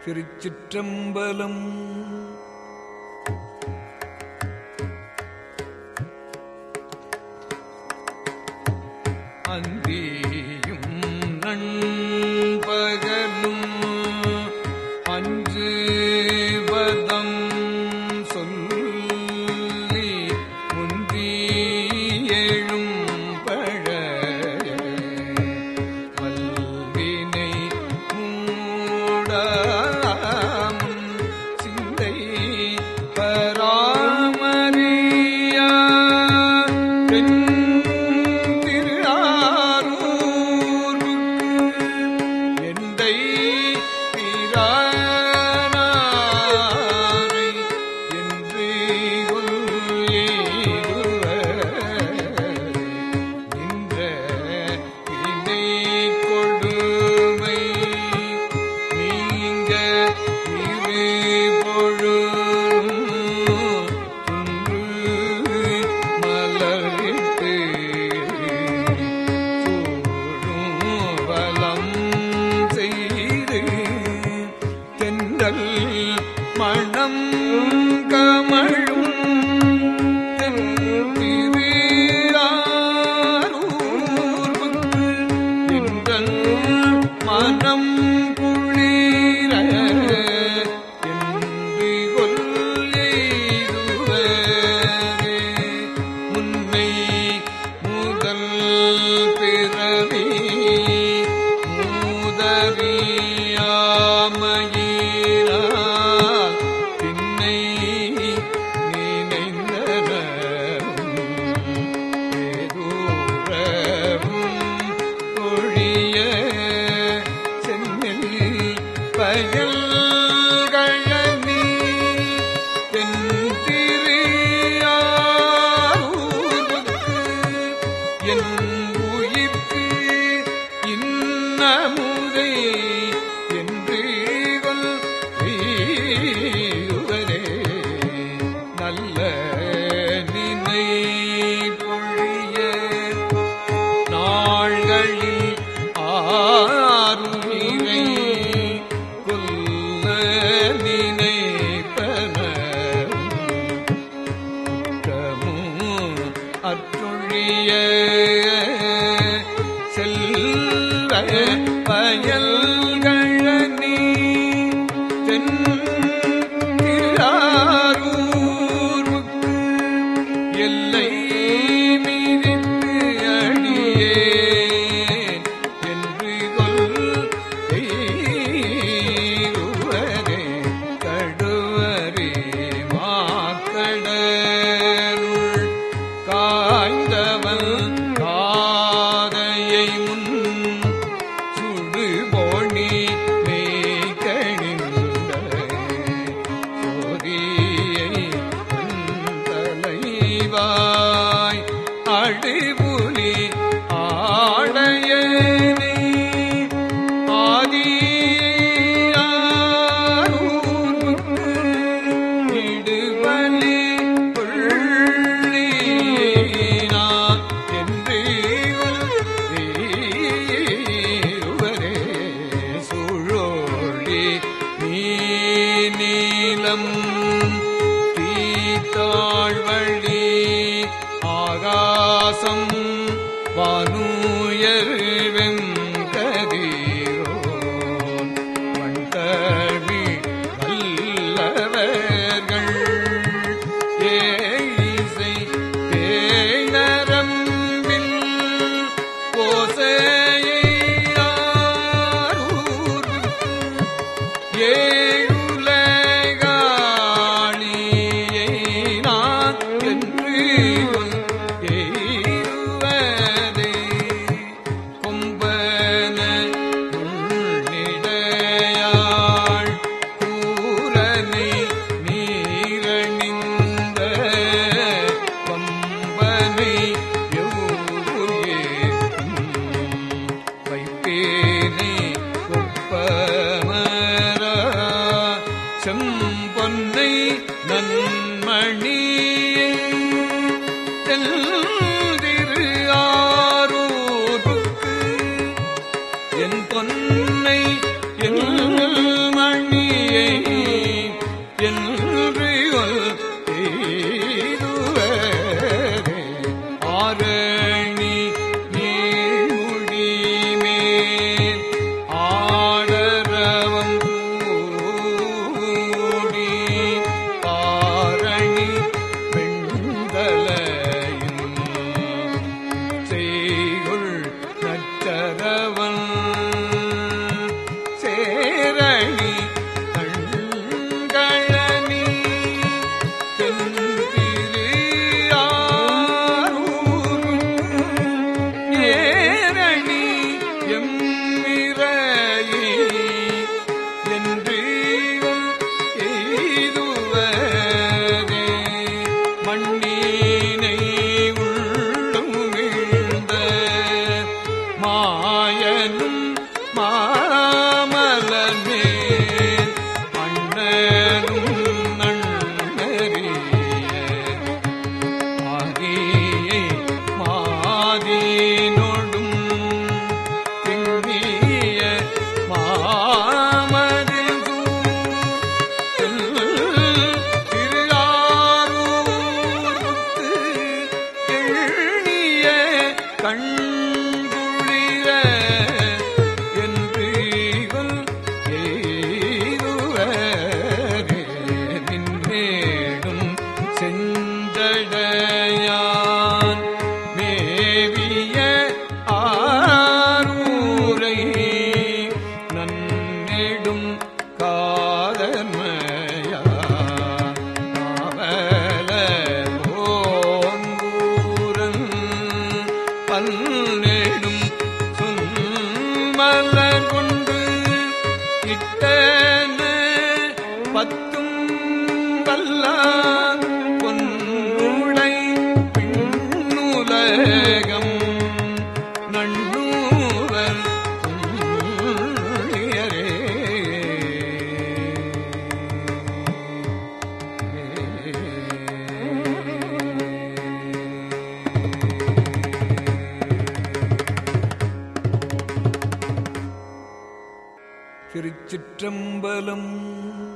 திருச்சிற்றம்பலம் அந்தியும் நண்பகலும் அஞ்சு வதம் சொல்லி முந்தி எழும் பழ வல்வினை மூடாம் சிந்தை பராமரியா பெண் திருஆரூருக்கு எந்தை பிரானாரை என்று நின்ற வினை கொடுமை நீங்க இரு பொழுதும் துன்று மலரிட்டு சூழும் வலம் செய்து தென்றல் மணம் கமழும் மனம் குளிர என்று கொல்லெய்துவரே முன்னை முதல் பிறவி மூதறியாமையினால் பின்னை நினைந்தனரும் ஏதூரவும் ஒழிய சென்னில் பயல்கழனி தென் திரியாரூருக்கு என் உயிர்க்கு இன்னமுதை என்று கொல் வீயுவரே நல்ல நினை பொழிய நாள்களில் ஆறுயிரை கொல்ல நினைப்பன குற்றமும் அற்றொழிய செல்வ பயல்கழனி தென் திராரூருக்கு எல்லை மீறித்து அடியேன் என்று கொல் எய்துவரே கடுவரே மாக்கடருள் காய்ந்தவன் காதையை முன் சுடுபோணி மேய்கணிந்த சோதியை தலைவாய் அடிபுலி ஆடையனே ஆதியாரூருக்கு இடுபலி புள்ளினான் என்று உவரே சுழோழி நீ நீலம் தீத்தாழ்வழி ஆகாசம் வானுயர் வெங்கதீரோ மண்டவி வல்லவர்கள் ஏசை தேனரம்பில் ஓசையை ஆரூருக்கு ஏழுலகாளியை நான் என்று எய்துவதே கொம்பன உள்நிடையாள் கூரனை நீரணிந்த கொம்பனை எவ்வுயிர்க்கும் வைப்பேனே ஒப்பமரா செம்பொன்னை நன்மணியே தெல்திரு ஆரூருக்கு என் பொன்னை என் மணி பன்னேடும் காதன்மையா காவல ஓங்கூரன் பன்னேடும் சொன்மலர் கொண்டு இட்டன பத்தும் வல்லான் பொன்னுடை பின்னுலகம் நன்னூவர் புண்ணியரே. திருச்சிற்றம்பலம்